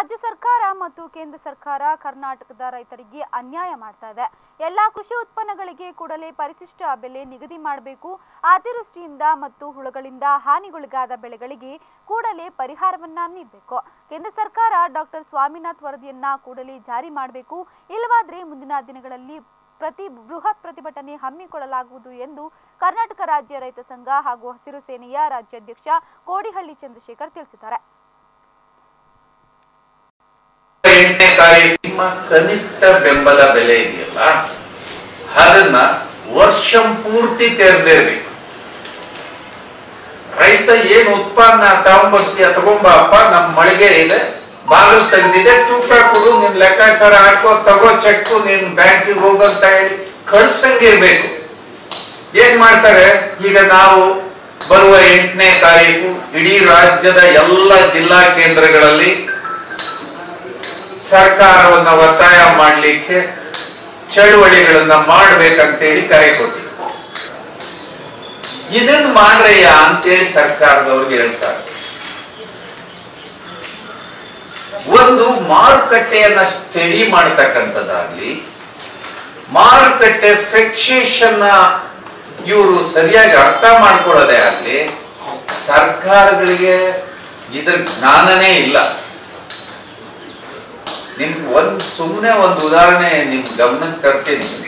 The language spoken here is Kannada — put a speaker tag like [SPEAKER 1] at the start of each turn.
[SPEAKER 1] ರಾಜ್ಯ ಸರ್ಕಾರ ಮತ್ತು ಕೇಂದ್ರ ಸರ್ಕಾರ ಕರ್ನಾಟಕದ ರೈತರಿಗೆ ಅನ್ಯಾಯ ಮಾಡ್ತಾ ಇದೆ ಎಲ್ಲಾ ಕೃಷಿ ಉತ್ಪನ್ನಗಳಿಗೆ ಕೂಡಲೇ ಪರಿಶಿಷ್ಟ ಬೆಲೆ ನಿಗದಿ ಮಾಡಬೇಕು ಅತಿವೃಷ್ಟಿಯಿಂದ ಮತ್ತು ಹುಳುಗಳಿಂದ ಹಾನಿಗೊಳಗಾದ ಬೆಳೆಗಳಿಗೆ ಕೂಡಲೇ ಪರಿಹಾರವನ್ನ ನೀಡಬೇಕು ಕೇಂದ್ರ ಸರ್ಕಾರ ಡಾಕ್ಟರ್ ಸ್ವಾಮಿನಾಥ್ ವರದಿಯನ್ನ ಕೂಡಲೇ ಜಾರಿ ಮಾಡಬೇಕು ಇಲ್ಲವಾದ್ರೆ ಮುಂದಿನ ದಿನಗಳಲ್ಲಿ ಪ್ರತಿ ಬೃಹತ್ ಪ್ರತಿಭಟನೆ ಹಮ್ಮಿಕೊಳ್ಳಲಾಗುವುದು ಎಂದು ಕರ್ನಾಟಕ ರಾಜ್ಯ ರೈತ ಸಂಘ ಹಾಗೂ ಹಸಿರು ಸೇನೆಯ ರಾಜ್ಯಾಧ್ಯಕ್ಷ ಕೋಡಿಹಳ್ಳಿ ಚಂದ್ರಶೇಖರ್ ತಿಳಿಸಿದ್ದಾರೆ
[SPEAKER 2] ಎಂಟನೇ ತಾರೀಕು ನಿಮ್ಮ ಕನಿಷ್ಠ ಬೆಂಬಲ ಬೆಲೆ ಇದೆಯಲ್ಲ ಅದನ್ನ ವರ್ಷ ಪೂರ್ತಿ ತೆರೆದಿರ್ಬೇಕು ರೈತ ಏನ್ ಉತ್ಪನ್ನ ತಗೊಂಬರ್ತೀಯ ತಗೊಂಬ ಅಪ್ಪ ನಮ್ ಮಳಿಗೆ ಇದೆ ಬಾಗಿಲು ತೆಗೆದಿದೆ ತೂಕ ಕೊಡು ನಿನ್ ಲೆಕ್ಕಾಚಾರ ಹಾಕೋ ತಗೋ ಚೆಕ್ ನೀನ್ ಬ್ಯಾಂಕಿಗೆ ಹೋಗಂತ ಹೇಳಿ ಕಳ್ಸಂಗಿರ್ಬೇಕು ಏನ್ ಮಾಡ್ತಾರೆ ಈಗ ನಾವು ಬರುವ ಎಂಟನೇ ತಾರೀಕು ಇಡೀ ರಾಜ್ಯದ ಎಲ್ಲ ಜಿಲ್ಲಾ ಕೇಂದ್ರಗಳಲ್ಲಿ ಸರ್ಕಾರವನ್ನ ಒತ್ತಾಯ ಮಾಡಲಿಕ್ಕೆ ಚಳುವಳಿಗಳನ್ನ ಮಾಡ್ಬೇಕಂತೇಳಿ ಕರೆ ಕೊಟ್ಟಿದ್ರು ಇದನ್ ಮಾಡ್ರಯ್ಯ ಅಂತೇಳಿ ಸರ್ಕಾರದವ್ರಿಗೆ ಹೇಳ್ತಾರೆ ಒಂದು ಮಾರುಕಟ್ಟೆಯನ್ನ ಸ್ಟಡಿ ಮಾಡ್ತಕ್ಕಂಥದ್ದಾಗ್ಲಿ ಮಾರುಕಟ್ಟೆ ಫಿಕ್ಸೇಷನ್ ಇವರು ಸರಿಯಾಗಿ ಅರ್ಥ ಮಾಡ್ಕೊಳ್ಳೋದೇ ಆಗ್ಲಿ ಸರ್ಕಾರಗಳಿಗೆ ಇದ್ರ ಜ್ಞಾನನೇ ಇಲ್ಲ ನಿಮ್ ಒಂದ್ ಸುಮ್ಮನೆ ಒಂದು ಉದಾಹರಣೆ ನಿಮ್ ಗಮನಕ್ಕೆ ತರ್ತೀನಿ